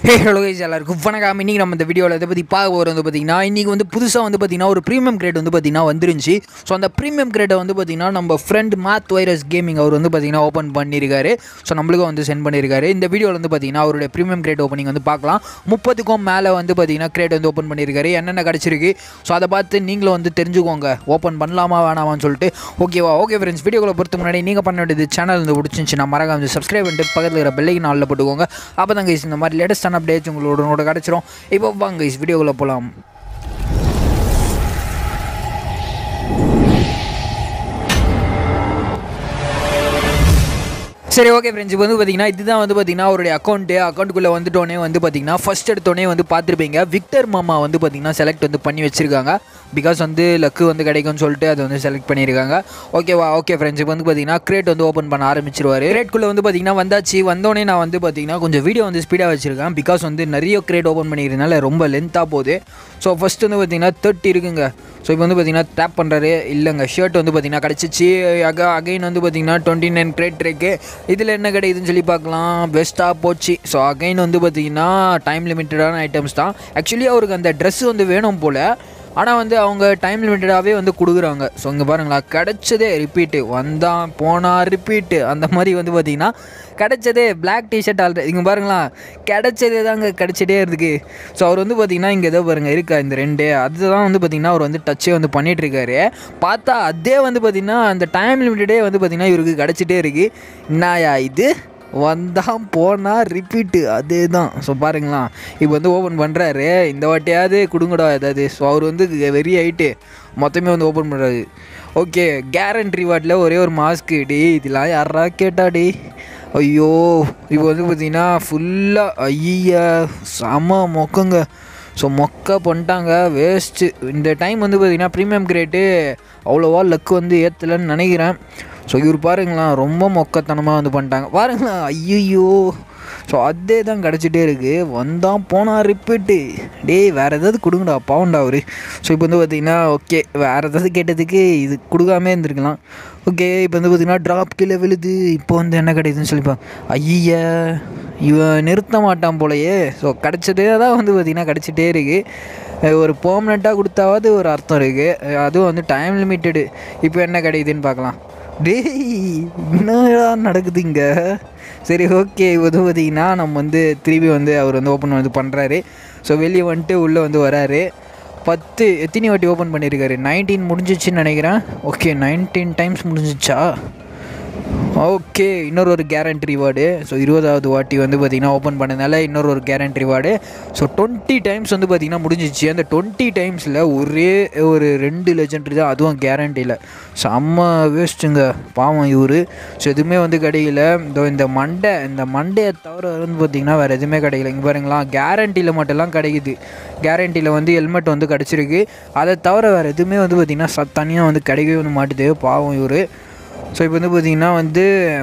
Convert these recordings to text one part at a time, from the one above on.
hey hello guys எல்லாருக்கும் வணக்கம் இன்றைக்கி நம்ம இந்த வீடியோவில் இதை பற்றி பார்க்க போகிறது வந்து பார்த்திங்கன்னா இன்றைக்கி வந்து புதுசாக வந்து பார்த்திங்கன்னா ஒரு ப்ரீமியம் கிரேட் வந்து பார்த்திங்கன்னா வந்துருந்துச்சு ஸோ அந்த ப்ரீமியம் கிரேட்டை வந்து பார்த்திங்கன்னா நம்ம ஃப்ரெண்ட் மேத் வைரஸ் கேமிங் அவர் வந்து பார்த்திங்கன்னா ஓப்பன் பண்ணியிருக்காரு ஸோ நம்மளுக்கும் வந்து சென்ட் பண்ணியிருக்காரு இந்த வீடியோவில் வந்து பார்த்திங்கன்னா அவருடைய ப்ரீமியம் கிரேட் ஓப்பனிங் வந்து பார்க்கலாம் முப்பதுக்கும் மேலே வந்து பார்த்திங்கன்னா கிரேட் வந்து ஓப்பன் பண்ணியிருக்காரு என்னென்ன கிடச்சிருக்கு ஸோ அதை பார்த்து நீங்களும் வந்து தெரிஞ்சுக்கோங்க ஓப்பன் பண்ணலாமா வேணாமான்னு சொல்லிட்டு ஓகேவா ஓகே ஃப்ரெண்ட்ஸ் வீடியோவில் பொறுத்த முன்னாடி நீங்கள் பண்ண வேண்டியது சேனல் வந்து பிடிச்சிருந்துச்சு மறக்காம வந்து சப்ஸ்கிரைப் பண்ணிட்டு பக்கத்தில் இருக்கிற பெல்லைக்கு நாளில் போட்டுக்கோங்க அப்போ தான் கைஸ் இந்த மாதிரி லேட்டஸ்டான அப்டேட்ஸ் உங்களோட உங்களோட கிடச்சிரும் இப்போ வாங்க கைஸ் வீடியோக்குள்ளே போகலாம் சரி ஓகே ஃப்ரெண்ட்ஸ் இப்போ வந்து பார்த்தீங்கன்னா இதுதான் வந்து பார்த்தீங்கன்னா அவருடைய அக்கௌண்ட்டு அக்கௌண்ட்டுக்குள்ளே வந்துட்டோன்னே வந்து பார்த்தீங்கன்னா ஃபஸ்ட் எடுத்தோடனே வந்து பார்த்துருப்பீங்க விக்டர் மாமா வந்து பார்த்தீங்கன்னா செலக்ட் வந்து பண்ணி வச்சிருக்காங்க பிகாஸ் வந்து லக்கு வந்து கிடைக்கும்னு சொல்லிட்டு அதை வந்து செலக்ட் பண்ணியிருக்காங்க ஓகேவா ஓகே ஃப்ரெண்ட்ஸ் இப்போ வந்து பார்த்தீங்கன்னா கிரேட் வந்து ஓப்பன் பண்ண ஆரம்பிச்சிருவார் கிரேட்குள்ளே வந்து பார்த்தீங்கன்னா வந்தாச்சு வந்தோடனே நான் வந்து பார்த்தீங்கன்னா கொஞ்சம் வீடியோ வந்து ஸ்பீடாக வச்சிருக்கேன் பிகாஸ் வந்து நிறைய கிரேட் ஓப்பன் பண்ணிக்கிறதுனால ரொம்ப லென்த்தாக போகுது ஸோ ஃபஸ்ட் வந்து பார்த்தீங்கன்னா தேர்ட்டி இருக்குங்க ஸோ இப்போ வந்து பார்த்தீங்கன்னா டேப் பண்ணுறாரு இல்லைங்க ஷர்ட் வந்து பார்த்தீங்கன்னா கிடச்சிச்சு அக அகைன் வந்து பார்த்தீங்கன்னா டுவெண்ட்டி நைன் கிரேட் இருக்கு இதில் என்ன கிடைக்குதுன்னு சொல்லி பார்க்கலாம் பெஸ்ட்டாக போச்சு ஸோ அகைன் வந்து பார்த்தீங்கன்னா டைம் லிமிட்டடான ஐட்டம்ஸ் தான் ஆக்சுவலி அவருக்கு அந்த ட்ரெஸ் வந்து வேணும் போல் ஆனால் வந்து அவங்க டைம் லிமிட்டடாகவே வந்து கொடுக்குறாங்க ஸோ இங்கே பாருங்களா கிடச்சதே ரிப்பீட்டு வந்தான் போனால் ரிப்பீட்டு அந்த மாதிரி வந்து பார்த்தீங்கன்னா கிடச்சதே பிளாக் டிஷர்ட் ஆல்ரெடி இங்கே பாருங்களா கிடச்சதே தாங்க கிடச்சிட்டே இருக்கு ஸோ அவர் வந்து பார்த்தீங்கன்னா இங்கே ஏதோ பாருங்கள் இருக்கா இந்த ரெண்டு அதுதான் வந்து பார்த்தீங்கன்னா அவர் வந்து டச்சே வந்து பண்ணிகிட்ருக்காரு பார்த்தா அதே வந்து பார்த்தீங்கன்னா அந்த டைம் லிமிட்டடே வந்து பார்த்தீங்கன்னா இவருக்கு கிடச்சிட்டே இருக்குது என்னயா இது வந்தான் போனால் ரிப்பீட்டு அதே தான் ஸோ பாருங்களா இப்போ வந்து ஓப்பன் பண்ணுறாரு இந்த வாட்டியாவது கொடுங்கடா ஏதாவது ஸோ அவர் வந்து வெறி ஆகிட்டு மொத்தமே வந்து ஓப்பன் பண்ணுறாரு ஓகே கேரண்ட் ரிவார்டில் ஒரே ஒரு மாஸ்க்கு டே இதெல்லாம் யாரா கேட்டா டே ஐயோ இப்போ வந்து பார்த்தீங்கன்னா ஃபுல்லாக ஐயா செம மொக்கங்க ஸோ மொக்க பண்ணிட்டாங்க வேஸ்ட்டு இந்த டைம் வந்து பார்த்திங்கன்னா ப்ரீமியம் கிரேட்டு அவ்வளோவா லக்கு வந்து ஏற்றலைன்னு நினைக்கிறேன் ஸோ இவர் பாருங்களா ரொம்ப மொக்கத்தனமாக வந்து பண்ணிட்டாங்க பாருங்களா ஐயோ ஸோ அதே தான் கிடச்சிட்டே இருக்குது வந்தான் போனால் ரிப்பீட்டு டேய் வேறு ஏதாவது கொடுங்கடா பாவண்டா அவர் ஸோ இப்போ வந்து பார்த்திங்கன்னா ஓகே வேறு ஏதாவது கேட்டதுக்கு இது கொடுக்காமே இருந்திருக்கலாம் ஓகே இப்போ வந்து பார்த்திங்கன்னா ட்ராப் கீழே விழுது இப்போ வந்து என்ன கிடைக்குதுன்னு சொல்லிப்பா ஐய இவன் நிறுத்த மாட்டான் போலையே ஸோ கிடச்சதே தான் வந்து பார்த்திங்கன்னா கிடச்சிட்டே இருக்குது ஒரு பெர்மனெண்ட்டாக கொடுத்தாவது ஒரு அர்த்தம் இருக்குது அதுவும் வந்து டைம் லிமிட்டடு இப்போ என்ன கிடைக்குதுன்னு பார்க்கலாம் டேய் என்னடா நடக்குது இங்கே சரி ஓகே இது பார்த்தீங்கன்னா நம்ம வந்து திருப்பி வந்து அவர் வந்து ஓப்பன் வந்து பண்ணுறாரு ஸோ வெளியே வந்துட்டு உள்ளே வந்து வராரு பத்து எத்தனை வாட்டி ஓப்பன் பண்ணியிருக்காரு நைன்டீன் முடிஞ்சிச்சுன்னு நினைக்கிறேன் ஓகே நைன்டீன் டைம்ஸ் முடிஞ்சிச்சா ஓகே இன்னொரு ஒரு கேரண்டி ரிவார்டு ஸோ இருபதாவது வாட்டி வந்து பார்த்திங்கன்னா ஓப்பன் பண்ணதுனால இன்னொரு ஒரு guarantee reward so twenty times வந்து பார்த்திங்கன்னா முடிஞ்சிச்சு அந்த டுவெண்ட்டி டைம்ஸில் ஒரே ஒரு ரெண்டு லெஜெண்ட்ரி தான் அதுவும் கேரண்டியில் செம்ம வேஸ்ட்டுங்க பாவம் இவர் ஸோ எதுவுமே வந்து கிடைக்கல இதோ இந்த மண்டை இந்த மண்டையை தவிர வந்து பார்த்திங்கன்னா வேறு எதுவுமே கிடைக்கல இங்கே பாருங்களா கேரண்டியில் மட்டும்லாம் கிடைக்குது கேரண்டியில் வந்து ஹெல்மெட் வந்து கிடச்சிருக்கு அதை தவிர வேறு எதுவுமே வந்து பார்த்திங்கன்னா ச தனியாக வந்து கிடைக்கவே வந்து மாட்டுது பாவம் இவர் ஸோ இப்போ வந்து பார்த்திங்கன்னா வந்து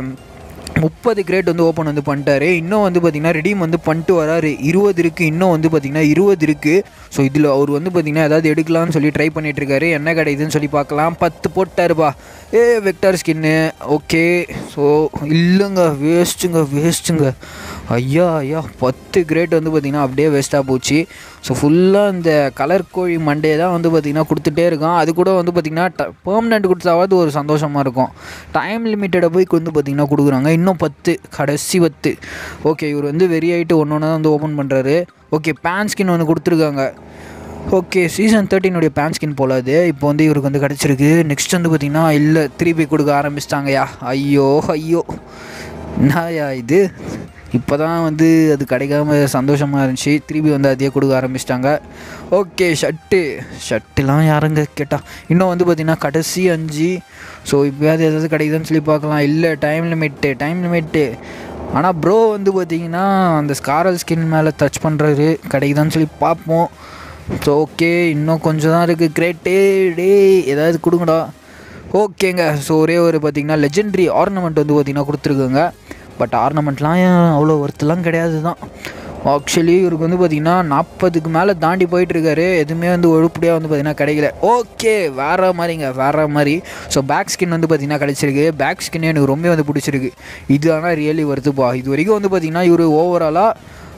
முப்பது கிரேட் வந்து ஓப்பன் வந்து பண்ணிட்டாரு இன்னும் வந்து பார்த்திங்கன்னா ரெடீம் வந்து பண்ணிட்டு வராரு இருபது இருக்குது இன்னும் வந்து பார்த்திங்கன்னா இருபது இருக்குது ஸோ இதில் அவர் வந்து பார்த்திங்கன்னா ஏதாவது எடுக்கலாம்னு சொல்லி ட்ரை பண்ணிகிட்ருக்காரு என்ன கிடைக்குதுன்னு சொல்லி பார்க்கலாம் பத்து போட்டாருப்பா ஏ வெக்டார் ஸ்கின்னு ஓகே ஸோ இல்லைங்க வேஸ்ட்டுங்க வேஸ்ட்டுங்க ஐயா ஐயா பத்து கிரேட் வந்து பார்த்திங்கன்னா அப்படியே வேஸ்ட்டாக போச்சு ஸோ ஃபுல்லாக இந்த கலர் கோழி மண்டே தான் வந்து பார்த்திங்கன்னா கொடுத்துட்டே இருக்கான் அது கூட வந்து பார்த்திங்கன்னா ட பெர்மனெண்ட் கொடுத்தாவது ஒரு சந்தோஷமாக இருக்கும் டைம் லிமிட்டடை போய் வந்து பார்த்திங்கன்னா கொடுக்குறாங்க இன்னும் பத்து கடைசி பத்து ஓகே இவர் வந்து வெறி ஆகிட்டு ஒன்று ஒன்று தான் வந்து ஓப்பன் பண்ணுறாரு ஓகே பேன் ஸ்கின் ஒன்று கொடுத்துருக்காங்க ஓகே சீசன் தேர்ட்டினுடைய பேன் ஸ்கின் போல அது இப்போ வந்து இவருக்கு வந்து கிடச்சிருக்கு நெக்ஸ்ட் வந்து பார்த்திங்கன்னா இல்லை திருப்பி கொடுக்க ஆரம்பிச்சிட்டாங்கய்யா ஐயோ ஐயோ என்னயா இது இப்போ தான் வந்து அது கிடைக்காம சந்தோஷமாக இருந்துச்சு திருப்பி வந்து அதையே கொடுக்க ஆரம்பிச்சிட்டாங்க ஓகே ஷர்ட்டு ஷர்ட்டுலாம் யாருங்க கேட்டா இன்னும் வந்து பார்த்திங்கன்னா கடைசி அஞ்சு ஸோ இப்போயாவது ஏதாவது கிடைக்குதுன்னு சொல்லி பார்க்கலாம் இல்லை டைம் லிமிட்டு டைம் லிமிட்டு ஆனால் ப்ரோ வந்து பார்த்திங்கன்னா அந்த ஸ்காரல் ஸ்கின் மேலே டச் பண்ணுறாரு கிடைக்குதான்னு சொல்லி பார்ப்போம் ஸோ ஓகே இன்னும் கொஞ்சம் தான் இருக்குது கிரேட்டே டே ஏதாவது கொடுங்கடா ஓகேங்க ஸோ ஒரே ஒரு பார்த்திங்கன்னா லெஜெண்ட்ரி ஆர்னமெண்ட் வந்து பார்த்திங்கன்னா கொடுத்துருக்குங்க பட் ஆர்னமெண்ட்லாம் அவ்வளோ ஒர்த்துலாம் கிடையாது தான் ஆக்சுவலி இவருக்கு வந்து பார்த்திங்கன்னா நாற்பதுக்கு மேலே தாண்டி போயிட்டுருக்காரு எதுவுமே வந்து ஒழுப்படியாக வந்து பார்த்திங்கன்னா கிடைக்கல ஓகே வேறு மாதிரிங்க வேறு மாதிரி ஸோ பேக் ஸ்கின் வந்து பார்த்திங்கன்னா கிடச்சிருக்கு பேக் ஸ்கின் எனக்கு ரொம்ப வந்து பிடிச்சிருக்கு இது ஆனால் ரியலி வருதுப்பா இது வரைக்கும் வந்து பார்த்திங்கன்னா இவர் ஓவராலாக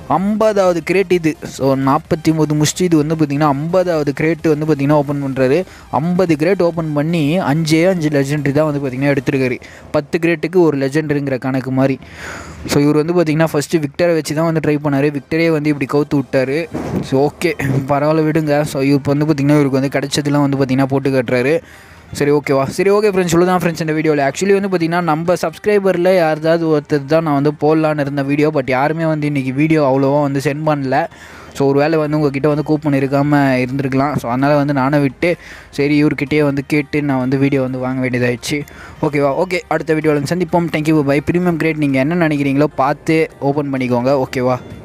ஐம்பதாவது கிரேட் இது ஸோ நாற்பத்தி ஒம்பது முடிச்சுட்டு இது வந்து பார்த்திங்கன்னா ஐம்பதாவது கிரேட் வந்து பார்த்திங்கன்னா ஓப்பன் பண்ணுறாரு ஐம்பது கிரேட் ஓப்பன் பண்ணி அஞ்சே அஞ்சு லெஜெண்டரி தான் வந்து பார்த்திங்கன்னா எடுத்திருக்காரு பத்து கிரேட்டுக்கு ஒரு லெஜெண்டரிங்கிற கணக்கு மாதிரி ஸோ இவர் வந்து பார்த்திங்கன்னா ஃபஸ்ட்டு விக்டரை வச்சு தான் வந்து ட்ரை பண்ணார் விக்டரே வந்து இப்படி கவுத்து விட்டாரு ஸோ ஓகே பரவாயில்ல விடுங்க ஸோ இவருக்கு வந்து பார்த்திங்கன்னா இவருக்கு வந்து கிடைச்சதுலாம் வந்து பார்த்திங்கன்னா போட்டு காட்டுறாரு சரி ஓகேவா சரி ஓகே ஃப்ரெண்ட்ஸ் சொல்லு தான் ஃப்ரெண்ட்ஸ் இந்த வீடியோவில் ஆக்சுவலி வந்து பார்த்திங்கன்னா நம்ம சப்ஸ்கிரைபரில் யாராவது ஒருத்தர் தான் நான் வந்து போடலான்னு இருந்த வீடியோ பட் யாருமே வந்து இன்றைக்கி வீடியோ அவ்வளோவா வந்து சென்ட் பண்ணல ஸோ ஒரு வேளை வந்து உங்ககிட்ட வந்து கூப்பன் இருக்காமல் இருந்திருக்கலாம் ஸோ அதனால் வந்து நானும் விட்டு சரி இவர்கிட்டயே வந்து கேட்டு நான் வந்து வீடியோ வந்து வாங்க வேண்டியதாகிடுச்சு ஓகேவா ஓகே அடுத்த வீடியோவில் சந்திப்போம் தேங்க்யூ பை ப்ரீமியம் கிரேட் நீங்கள் என்ன நினைக்கிறீங்களோ பார்த்து ஓப்பன் பண்ணிக்கோங்க ஓகேவா